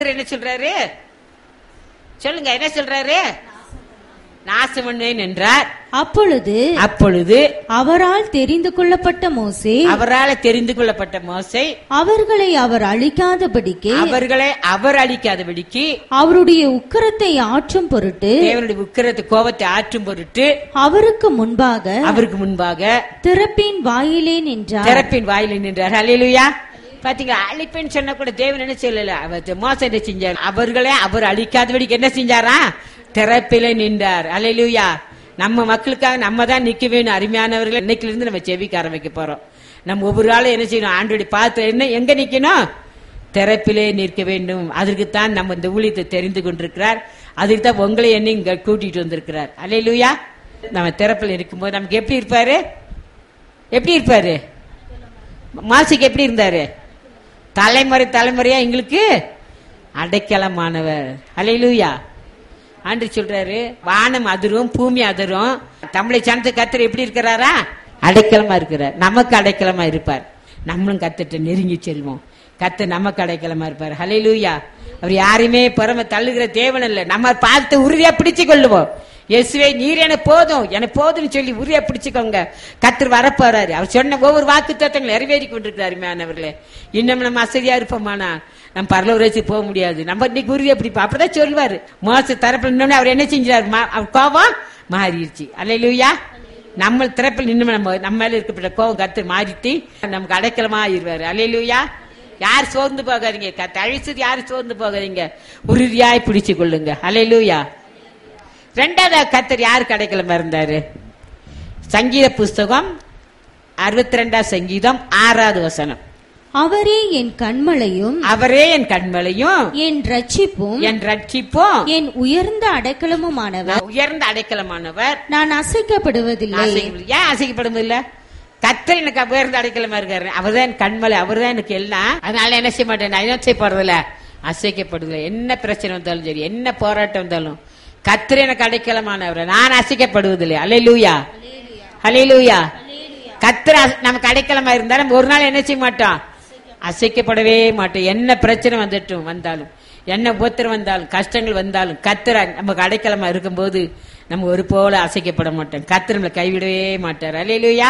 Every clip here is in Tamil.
என்ன சொல்றாரு சொல்லுங்க என்ன சொல்றாரு நாசம் பண்ணுவேன் என்றார் அப்பொழுது அப்பொழுது அவரால் தெரிந்து கொள்ளப்பட்ட மோசே அவரால் தெரிந்து கொள்ளப்பட்ட மோசை அவர்களை அவர் அழிக்காதபடிக்கு அவர்களை அவர் அழிக்காதபடிக்கு அவருடைய உக்கிரத்தை ஆற்றும் பொருட்டு தேவனுடைய உக்கிரத்து கோபத்தை ஆற்றும் பொருட்டு அவருக்கு முன்பாக அவருக்கு முன்பாக திறப்பின் வாயிலே நின்றார் திறப்பின் வாயில் நின்றார் ஹalleluya பாத்தீங்களா அழிப்பேன்னு சொன்ன கூட தேவன் என்ன சொல்லல அவர் மோசம் என்ன செஞ்சார் அவர்களே அவர் அழிக்காதபடிக்கு என்ன செஞ்சாரா திறப்பில நின்றார் ஹalleluya நம்ம மக்களுக்காக நம்ம தான் நிக்க வேணும் அருமையானவர்கள் இன்னைக்குல இருந்து நம்ம செவிக்க ஆரம்பிக்க போறோம் நம்ம ஒவ்வொரு ஆளும் என்ன செய்யணும் ஆண்டோடி பார்த்து என்ன எங்க நிக்கணும் திறப்பிலே நிற்க வேண்டும் அதற்கு தான் நம்ம இந்த ஊழியத்தை தெரிந்து கொண்டிருக்கிறார் அதுக்கு தான் உங்களை என்ன இங்க கூட்டிட்டு வந்திருக்கிறார் அல்லையிலுயா நம்ம திறப்பில் இருக்கும்போது நமக்கு எப்படி இருப்பாரு எப்படி இருப்பாரு மாசிக்கு எப்படி இருந்தாரு தலைமுறை தலைமுறையா எங்களுக்கு அடைக்கலமானவர் அலையிலூயா ஆண்டு சொல்றாரு வானம் அதிரும் பூமி அதிரும் தமிழை சார்ந்த கத்தர் எப்படி இருக்கிறாரா அடைக்கலமா இருக்கிறார் நமக்கு அடைக்கலமா இருப்பார் நம்மளும் கத்திட்ட நெருங்கி செல்வோம் கத்து நமக்கு அடைக்கலமா இருப்பார் ஹalleluya அவர் யாரையுமே பரம தள்ளுகிற தேவன் இல்ல நம்ம பார்த்து உறுதியா பிடிச்சு கொள்ளுவோம் இயேசுவே நீர் எனக்கு போதும் எனக்கு போதும்னு சொல்லி உறுதியா பிடிச்சுக்கோங்க கத்தர் வரப்போறாரு அவர் சொன்ன ஒவ்வொரு வாக்கு தத்தங்கள் நிறைவேறி கொண்டிருக்கிறாரு மேனவர்களே இன்னும் நம்ம அசதியா இருப்போமானா நம்ம பரலவரேசி போக முடியாது நம்ம இன்னைக்கு உறுதியா பிடிப்போம் அப்படிதான் சொல்லுவாரு மோச தரப்புல நின்னோடனே அவர் என்ன செஞ்சாரு மா- அவர் கோபம் மாறிடுச்சு அல்லையா நம்ம திறப்பில் நின்று நம்ம நம்ம மேல இருக்கப்பட்ட கோபம் கத்து மாறிட்டு நமக்கு அடைக்கலமா ஆயிருவாரு அல்லையா யார் சோர்ந்து போகாதீங்க கத்து அழிச்சது யாரும் சோர்ந்து போகாதீங்க உறுதியாய் பிடிச்சு கொள்ளுங்க அல்லையா ரெண்டாவது கத்தர் யாருக்கு அடைக்கலமா இருந்தாரு சங்கீத புஸ்தகம் அறுபத்தி ரெண்டாம் சங்கீதம் ஆறாவது வசனம் அவரே என் கண்மலையும் அவரே என் கண்மலையும் என் ரட்சிப்பும் என் ரட்சிப்பும் என் உயர்ந்த அடைக்கலமுமானவர் உயர்ந்த அடைக்கலமானவர் நான் அசைக்கப்படுவதில்லை அசைக்கப்படு- ஏன் அசைக்கப்படுவது இல்ல கத்தர் எனக்கு உயர்ந்த அடைக்கலமா இருக்காரு அவர்தான் என் கண்மலை அவர்தான் எனக்கு எல்லாம் அதனால என்ன செய்ய மாட்டேன் நான் என்ன செய்ய போறதில்ல அசைக்கப்படுதில்ல என்ன பிரச்சனை வந்தாலும் சரி என்ன போராட்டம் வந்தாலும் கத்தர் எனக்கு அடைக்கலமானவர் நான் அசைக்கப்படுவதில்லை அலையிலூயா அலையிலூயா கத்தர் அச- நமக்கு அடைக்கலமா இருந்தா நம்ம ஒரு நாள் என்ன செய்ய மாட்டோம் அசைக்கப்படவே மாட்டோம் என்ன பிரச்சனை வந்துட்டும் வந்தாலும் என்ன உபத்திரம் வந்தாலும் கஷ்டங்கள் வந்தாலும் கத்தர் நமக்கு அடைக்கலமா இருக்கும்போது நம்ம ஒரு போல அசைக்கப்பட மாட்டோம் கத்தர் நம்மளை கைவிடவே மாட்டார் அலையிலூயா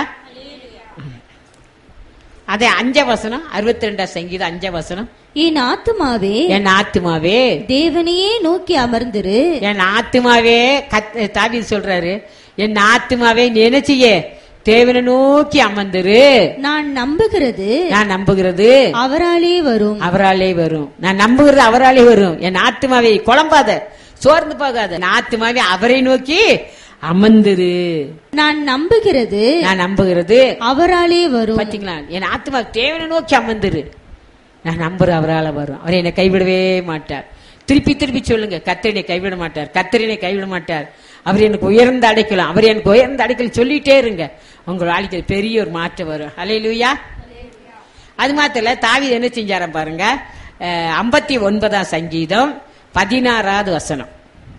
அதே அஞ்ச வசனம் அறுபத்தி ரெண்டாம் சங்கீதம் அஞ்ச வசனம் என் ஆத்துமாவே என் ஆத்துமாவே தேவனையே நோக்கி அமர்ந்திரு என் ஆத்துமாவே கத் தாவி சொல்றாரு என் ஆத்துமாவே நீ என்ன செய்ய தேவனை நோக்கி அமர்ந்துரு நான் நம்புகிறது நான் நம்புகிறது அவராலே வரும் அவராலே வரும் நான் நம்புகிறது அவராலே வரும் என் ஆத்துமாவை குழம்பாத சோர்ந்து போகாத என் ஆத்துமாவே அவரை நோக்கி அமர்ந்துரு நான் நம்புகிறது நான் நம்புகிறது அவராலே வரும் பாத்தீங்களா என் ஆத்மா தேவனை நோக்கி அமர்ந்துரு நான் நம்புறேன் அவரால வரும் அவர் என்னை கைவிடவே மாட்டார் திருப்பி திருப்பி சொல்லுங்க கத்தரினை கைவிட மாட்டார் கத்தரினை கைவிட மாட்டார் அவர் எனக்கு உயர்ந்த அடைக்கலாம் அவர் எனக்கு உயர்ந்த அடைக்கல் சொல்லிட்டே இருங்க உங்க வாழ்க்கையில் பெரிய ஒரு மாற்றம் வரும் அலையிலுயா அது மாத்திர தாவி என்ன செஞ்சாராம் பாருங்க ஐம்பத்தி ஒன்பதாம் சங்கீதம் பதினாறாவது வசனம்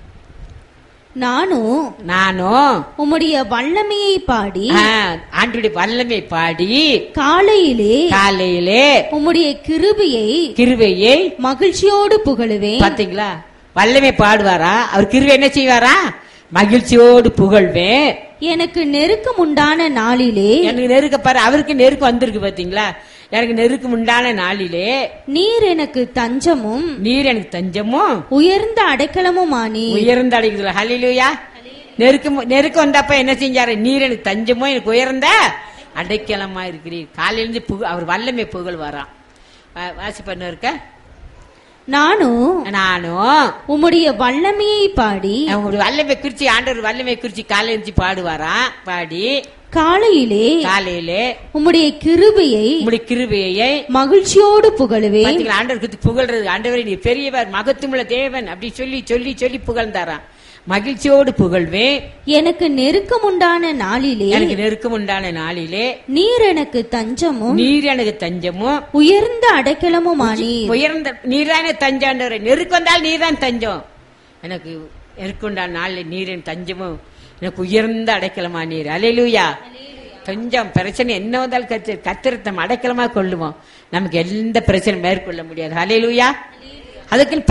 நானும் நானும் உம்முடைய வல்லமையை பாடி ஆ, ஆண்டுடைய வல்லமை பாடி காலையிலே காலையிலே உம்முடைய கிருபையை கிருவையை மகிழ்ச்சியோடு புகழுவேன் பாத்தீங்களா வல்லமை பாடுவாரா அவர் கிருவை என்ன செய்வாரா மகிழ்ச்சியோடு புகழ்வேன் எனக்கு நெருக்கம் உண்டான நாளிலே எனக்கு நெருக்க பாரு அவருக்கு நெருக்கம் வந்திருக்கு பாத்தீங்களா எனக்கு நெருக்கம் உண்டான நாளிலே நீர் எனக்கு தஞ்சமும் நீர் எனக்கு தஞ்சமும் உயர்ந்த அடைக்கலமுமானி உயர்ந்த அடைக்குதுல ஹலிலுயா நெருக்கம் நெருக்கம் வந்தப்ப என்ன செஞ்சாரு நீர் எனக்கு தஞ்சமும் எனக்கு உயர்ந்த அடைக்கலமா இருக்கிறீர் காலையில இருந்து புக அவர் வல்லமை புகழ் வரான் வாசி பண்ண இருக்க நானும் நானும் உம்முடைய வல்லமையை பாடி அவங்களுடைய வல்லமை குறிச்சி ஆண்டவர் வல்லமை குறிச்சி காலையில இருந்து பாடுவாராம் பாடி காலையிலே காலையிலே உம்முடைய கிருபையை உங்களுடைய கிருபையை மகிழ்ச்சியோடு புகழுவேன் பாத்தீங்களா ஆண்டவர் குறித்து புகழ்றது ஆண்டவரை நீ பெரியவர் மகத்துவமுள்ள தேவன் அப்படி சொல்லி சொல்லி சொல்லி புகழ்ந்தாராம் மகிழ்ச்சியோடு புகழ்வேன் எனக்கு நெருக்கம் உண்டான நாளிலே எனக்கு நெருக்கம் உண்டான நாளிலே நீர் எனக்கு தஞ்சமும் நீர் எனக்கு தஞ்சமும் உயர்ந்த அடைக்கலமுமானி உயர்ந்த நீர்தானே தஞ்சாண்டவரை நெருக்கு வந்தால் நீர்தான் தஞ்சம் எனக்கு நெருக்குண்டான நாளில் நீரின் தஞ்சமும் எனக்கு உயர்ந்த அடைக்கலமா நீர் அலையிலூயா கொஞ்சம் பிரச்சனை என்ன வந்தாலும் கத்து கத்திரத்தம் அடைக்கலமா கொள்ளுவோம் நமக்கு எந்த பிரச்சனை மேற்கொள்ள முடியாது அலையிலூயா அதுக்கு